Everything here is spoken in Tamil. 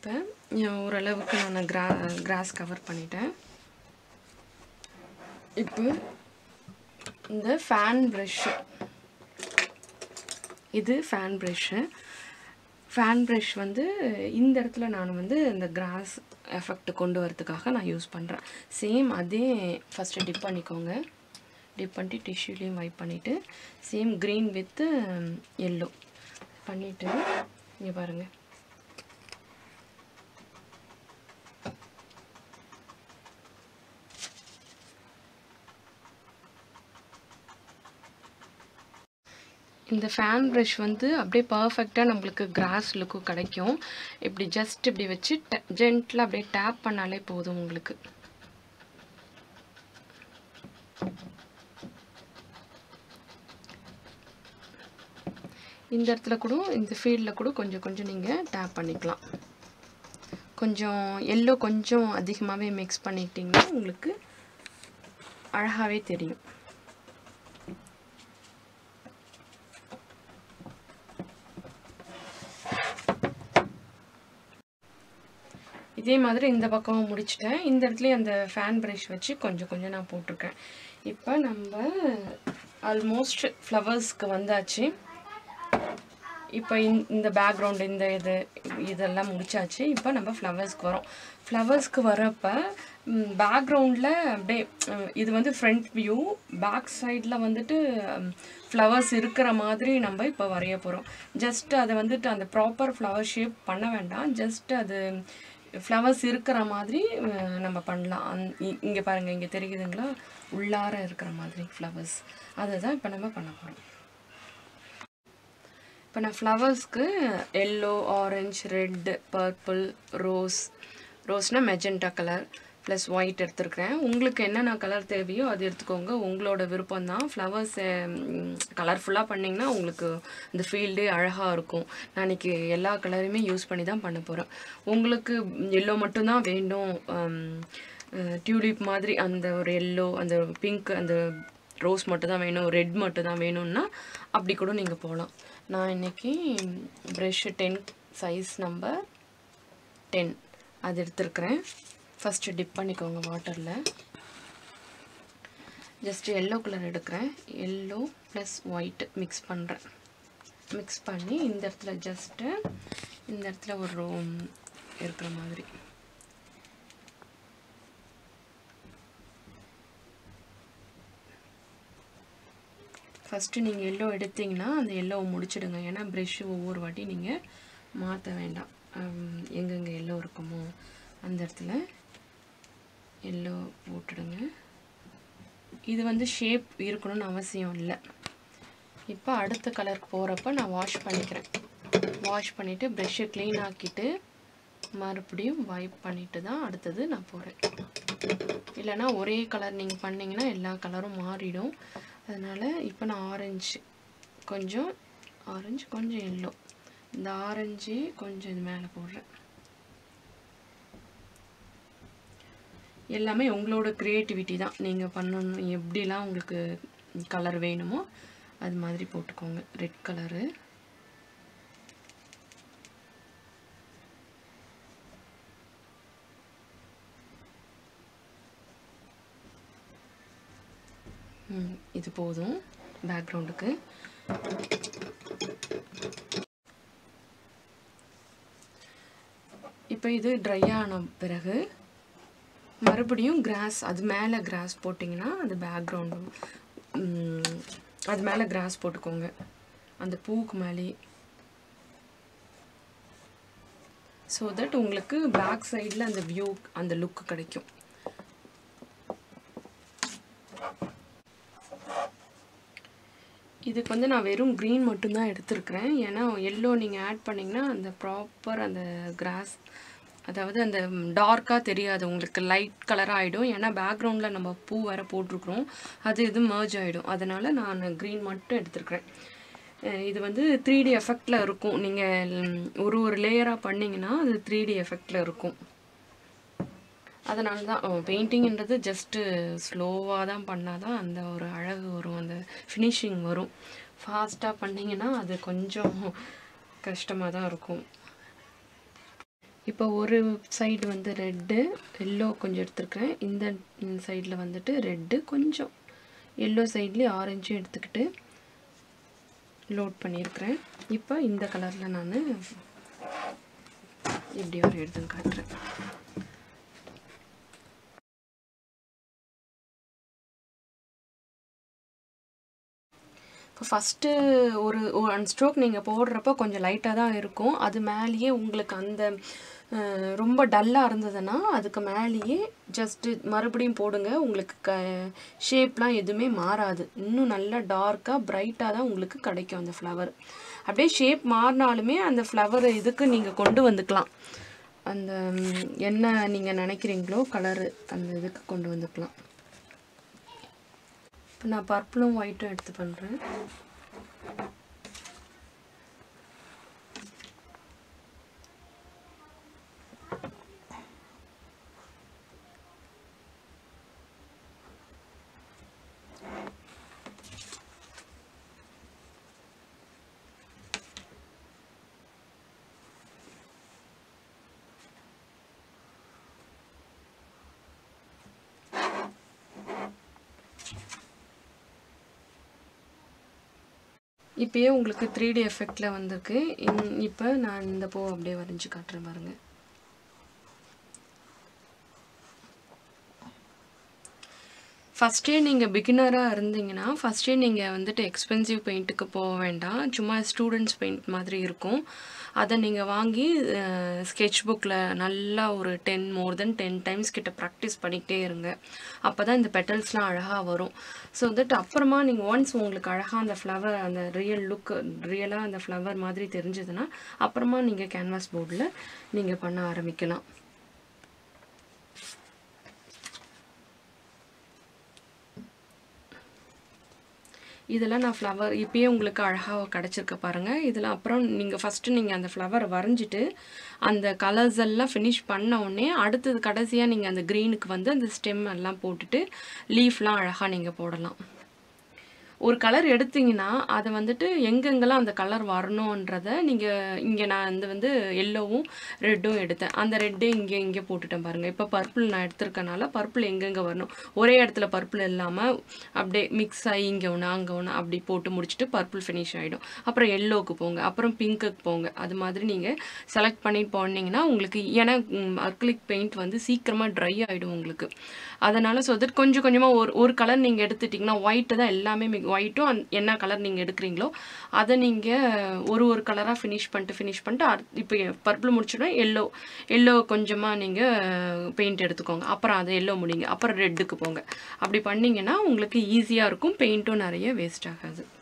இப்போ ஓரளவுக்கு நான் கிரா கிராஸ் கவர் பண்ணிட்டேன் இப்போ இந்த ஃபேன் ப்ரஷ்ஷு இது ஃபேன் ப்ரஷ்ஷு ஃபேன் ப்ரஷ் வந்து இந்த இடத்துல நான் வந்து இந்த கிராஸ் எஃபெக்ட் கொண்டு வரதுக்காக நான் யூஸ் பண்ணுறேன் சேம் அதே ஃபஸ்ட்டு டிப் பண்ணிக்கோங்க டிப் பண்ணிட்டு டிஷ்யூலேயும் வைப் பண்ணிவிட்டு சேம் க்ரீன் வித்து எல்லோ பண்ணிவிட்டு இங்கே பாருங்கள் இந்த ஃபேன் ப்ரஷ் வந்து அப்படியே பர்ஃபெக்டாக நம்மளுக்கு கிராஸ் லுக்கும் கிடைக்கும் இப்படி ஜஸ்ட் இப்படி வச்சு ஜென்டில் அப்படியே டேப் பண்ணாலே போதும் உங்களுக்கு இந்த இடத்துல கூட இந்த ஃபீல்டில் கூட கொஞ்சம் கொஞ்சம் நீங்கள் டேப் பண்ணிக்கலாம் கொஞ்சம் எல்லோ கொஞ்சம் அதிகமாகவே மிக்ஸ் பண்ணிக்கிட்டிங்கன்னா உங்களுக்கு அழகாகவே தெரியும் இதே மாதிரி இந்த பக்கமும் முடிச்சிட்டேன் இந்த இடத்துலையும் அந்த ஃபேன் ப்ரஷ் வச்சு கொஞ்சம் கொஞ்சம் நான் போட்டிருக்கேன் இப்போ நம்ம ஆல்மோஸ்ட் ஃப்ளவர்ஸ்க்கு வந்தாச்சு இப்போ இந்த பேக்ரவுண்ட் இந்த இது இதெல்லாம் முடிச்சாச்சு இப்போ நம்ம ஃப்ளவர்ஸ்க்கு வரோம் ஃப்ளவர்ஸ்க்கு வரப்ப பேக்ரவுண்டில் அப்படியே உம், இது வந்து ஃப்ரண்ட் வியூ பேக் சைடில் வந்துட்டு ஃப்ளவர்ஸ் இருக்கிற மாதிரி நம்ம இப்போ வரைய போகிறோம் ஜஸ்ட் அதை வந்துட்டு அந்த ப்ராப்பர் ஃப்ளவர் ஷேப் பண்ண வேண்டாம் ஜஸ்ட் அது ஃப்ளவர்ஸ் இருக்கிற மாதிரி அஹ், நம்ம பண்ணலாம் அந் இங்கே பாருங்கள் இங்கே தெரியுதுங்களா உள்ளார இருக்கிற மாதிரி ஃப்ளவர்ஸ் அதை தான் இப்போ நம்ம பண்ண போகிறோம் இப்போ நான் ஃப்ளவர்ஸ்க்கு yellow orange red purple rose ரோஸ்னால் மெஜெண்டா கலர் ப்ளஸ் ஒயிட் எடுத்துருக்கிறேன் உங்களுக்கு என்னென்ன கலர் தேவையோ அது எடுத்துக்கோங்க உங்களோட விருப்பம் தான் ஃப்ளவர்ஸ் கலர்ஃபுல்லாக பண்ணிங்கன்னா உங்களுக்கு இந்த ஃபீல்டே அழகாக இருக்கும் நான் இன்னைக்கு எல்லா கலருமே யூஸ் பண்ணி தான் பண்ண போகிறேன் உங்களுக்கு எல்லோ மட்டும்தான் வேண்டும் டியூலிப் மாதிரி அந்த ஒரு எல்லோ அந்த பிங்க் அந்த ரோஸ் மட்டும் தான் வேணும் ரெட் மட்டும் தான் வேணும்னா அப்படி கூட நீங்கள் போகலாம் நான் இன்னைக்கு brush ten size number ten அது எடுத்துருக்கிறேன் ஃபஸ்ட்டு டிப் பண்ணிக்கோங்க வாட்டரில் ஜஸ்ட் எல்லோ கலர் எடுக்கிறேன் எல்லோ ப்ளஸ் ஒயிட் மிக்ஸ் பண்ணுறேன் மிக்ஸ் பண்ணி இந்த இடத்துல ஜஸ்ட்டு இந்த இடத்துல ஒரு ரோம் இருக்கிற மாதிரி ஃபஸ்ட்டு நீங்கள் எல்லோ எடுத்தீங்கன்னா அந்த எல்லோவை முடிச்சிடுங்க ஏன்னா ப்ரெஷ்ஷு ஒவ்வொரு வாட்டி நீங்கள் மாற்ற வேண்டாம் ஹம், எங்கெங்கே எல்லோ இருக்குமோ அந்த இடத்துல எல்லோ போட்டுடுங்க இது வந்து ஷேப் இருக்கணும்னு அவசியம் இல்லை இப்போ அடுத்த கலருக்கு போகிறப்ப நான் வாஷ் பண்ணிக்கிறேன் வாஷ் பண்ணிவிட்டு ப்ரெஷ்ஷை க்ளீன் ஆக்கிட்டு மறுபடியும் வைப் பண்ணிட்டு தான் அடுத்தது நான் போகிறேன் இல்லைன்னா ஒரே கலர் நீங்கள் பண்ணிங்கன்னா எல்லா கலரும் மாறிடும் அதனால் இப்போ நான் ஆரஞ்சு கொஞ்சம் ஆரஞ்சு கொஞ்சம் எல்லோ இந்த ஆரஞ்சு கொஞ்சம் இது மேலே போடுறேன் எல்லாமே உங்களோட க்ரியேட்டிவிட்டி தான் நீங்கள் பண்ணணும் எப்படிலாம் உங்களுக்கு கலர் வேணுமோ அது மாதிரி போட்டுக்கோங்க ரெட் கலரு ம், இது போதும் பேக்ரவுண்டுக்கு இப்போ இது ட்ரை ஆன பிறகு மறுபடியும் கிராஸ் அது மேலே கிராஸ் போட்டிங்கன்னா அது பேக்ரவுண்டு அது மேலே கிராஸ் போட்டுக்கோங்க அந்த பூவுக்கு மேலே ஸோ தட் உங்களுக்கு பேக் சைடில் அந்த வியூ அந்த லுக் கிடைக்கும் இதுக்கு வந்து நான் வெறும் க்ரீன் மட்டும்தான் எடுத்திருக்கிறேன் ஏன்னா எல்லோ நீங்கள் ஆட் பண்ணிங்கன்னா அந்த ப்ராப்பர் அந்த கிராஸ் அதாவது அந்த டார்க்காக தெரியாது உங்களுக்கு லைட் கலராக ஆகிடும் ஏன்னா பேக்ரவுண்டில் நம்ம பூ வேறு போட்டிருக்கிறோம் அது இது merge ஆகிடும் அதனால் நான் க்ரீன் மட்டும் எடுத்திருக்கிறேன் அஹ் இது வந்து த்ரீ டி எஃபெக்டில் இருக்கும் நீங்கள் ஒரு ஒரு லேயராக பண்ணிங்கன்னா அது த்ரீ டி எஃபெக்டில் இருக்கும் அதனால தான் பெயிண்டிங்ன்றது ஜஸ்ட்டு ஸ்லோவாக தான் பண்ணால் தான் அந்த ஒரு அழகு வரும் அந்த ஃபினிஷிங் வரும் ஃபாஸ்ட்டாக பண்ணிங்கன்னா அது கொஞ்சம் கஷ்டமாக தான் இருக்கும் இப்போ ஒரு சைடு வந்து ரெட்டு எல்லோ கொஞ்சம் எடுத்துருக்கேன் இந்த சைடில் வந்துட்டு ரெட்டு கொஞ்சம் எல்லோ சைட்லேயே ஆரஞ்சும் எடுத்துக்கிட்டு லோட் பண்ணியிருக்கிறேன் இப்போ இந்த கலரில் நான் இப்படி ஒரு எடுத்து காட்டுறேன் இப்போ ஃபஸ்ட்டு ஒரு ஒன் ஸ்ட்ரோக் நீங்கள் போடுறப்ப கொஞ்சம் லைட்டாக தான் இருக்கும் அது மேலேயே உங்களுக்கு அந்த அஹ், ரொம்ப டல்லாக இருந்ததுன்னா அதுக்கு மேலேயே ஜஸ்ட்டு மறுபடியும் போடுங்க உங்களுக்கு க ஷேப்லாம் எதுவுமே மாறாது இன்னும் நல்லா டார்க்காக பிரைட்டாக தான் உங்களுக்கு கிடைக்கும் அந்த ஃப்ளவர் அப்படியே ஷேப் மாறினாலுமே அந்த ஃப்ளவர் இதுக்கு நீங்கள் கொண்டு வந்துக்கலாம் அந்த ம், என்ன நீங்கள் நினைக்கிறீங்களோ கலரு அந்த இதுக்கு கொண்டு வந்துக்கலாம் இப்போ நான் பர்பிளும் ஒயிட்டும் எடுத்து பண்ணுறேன் இப்பயே உங்களுக்கு த்ரீ டி எஃபெக்டில் வந்திருக்கு இன் இப்போ நான் இந்த பூ அப்படியே வரைஞ்சி காட்டுறேன் பாருங்கள் ஃபஸ்ட்டே நீங்கள் பிகினராக இருந்தீங்கன்னா ஃபஸ்ட்டே நீங்கள் வந்துட்டு எக்ஸ்பென்சிவ் பெயிண்ட்டுக்கு போக வேண்டாம் சும்மா ஸ்டூடெண்ட்ஸ் பெயிண்ட் மாதிரி இருக்கும் அதை நீங்கள் வாங்கி ஸ்கெட்ச் புக்கில் நல்லா ஒரு ten more then ten times கிட்ட ப்ராக்டிஸ் பண்ணிக்கிட்டே இருங்க அப்போ தான் இந்த பெட்டல்ஸ்லாம் அழகாக வரும் ஸோ தட் அப்புறமா நீங்கள் ஒன்ஸ் உங்களுக்கு அழகாக அந்த ஃப்ளவர் அந்த ரியல் லுக் ரியலாக அந்த ஃப்ளவர் மாதிரி தெரிஞ்சதுன்னா அப்புறமா நீங்கள் கேன்வாஸ் போர்டில் நீங்கள் பண்ண ஆரம்பிக்கலாம் இதெல்லாம் நான் ஃப்ளவர் இப்பயே உங்களுக்கு அழகாக கிடச்சிருக்கு பாருங்கள் இதில் அப்புறம் நீங்கள் ஃபஸ்ட்டு நீங்கள் அந்த ஃப்ளவரை வரைஞ்சிட்டு அந்த கலர்ஸ் எல்லாம் ஃபினிஷ் பண்ண உடனே அடுத்தது கடைசியாக நீங்கள் அந்த க்ரீனுக்கு வந்து அந்த ஸ்டெம் எல்லாம் போட்டுட்டு லீஃப்லாம் அழகாக நீங்கள் போடலாம் ஒரு கலர் எடுத்தீங்கன்னா அதை வந்துட்டு எங்கெங்கெல்லாம் அந்த கலர் வரணுன்றத நீங்கள் இங்கே நான் வந்து வந்து எல்லோவும் ரெட்டும் எடுத்தேன் அந்த ரெட்டு இங்கே இங்கே போட்டுட்டேன் பாருங்கள் இப்போ பர்பிள் நான் எடுத்திருக்கனால பர்பிள் எங்கெங்கே வரணும் ஒரே இடத்துல பர்பிள் இல்லாமல் அப்படியே மிக்ஸ் ஆகி இங்கே ஒன்று அங்கே ஒன்று அப்படி போட்டு முடிச்சுட்டு பர்பிள் ஃபினிஷ் ஆகிடும் அப்புறம் எல்லோவுக்கு போங்க அப்புறம் பிங்க்குக்கு போங்க அது மாதிரி நீங்கள் செலக்ட் பண்ணிட்டு போனீங்கன்னா உங்களுக்கு ஏன்னா அக்லிக் பெயிண்ட் வந்து சீக்கிரமாக ட்ரை ஆகிடும் உங்களுக்கு அதனால் ஸோ தட் கொஞ்சம் கொஞ்சமாக ஒரு ஒரு கலர் நீங்கள் எடுத்துட்டிங்கன்னா ஒயிட்டு தான் எல்லாமே ஒயிட்டும் அந் என்ன கலர் நீங்கள் எடுக்கிறீங்களோ அதை நீங்கள் ஒரு ஒரு கலராக ஃபினிஷ் பண்ணிட்டு ஃபினிஷ் பண்ணிட்டு அட் இப்போ பர்பிள் முடிச்சோன்னா எல்லோ எல்லோ கொஞ்சமாக நீங்கள் பெயிண்ட் எடுத்துக்கோங்க அப்புறம் அதை எல்லோ முடிங்க அப்புறம் ரெட்டுக்கு போங்க அப்படி பண்ணிங்கன்னா உங்களுக்கு ஈஸியாக இருக்கும் பெயிண்ட்டும் நிறைய வேஸ்ட் ஆகாது